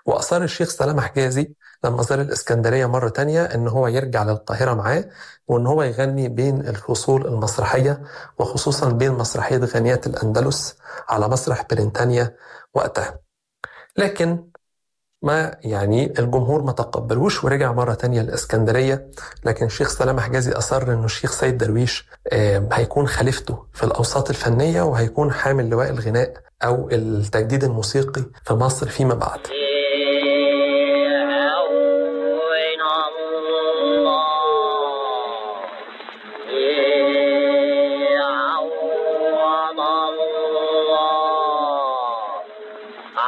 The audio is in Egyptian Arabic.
وأصر الشيخ سلام حجازي لما زار الإسكندرية مرة تانية إن هو يرجع للقاهرة معاه وإن هو يغني بين الفصول المسرحية وخصوصا بين مسرحية غنيات الأندلس على مسرح برينتانيا وقتها لكن ما يعني الجمهور ما تقبلوش ورجع مرة تانية الإسكندرية لكن الشيخ سلام حجازي أصر إنه الشيخ سيد درويش هيكون خليفته في الأوساط الفنية وهيكون حامل لواء الغناء أو التجديد الموسيقي في مصر فيما بعد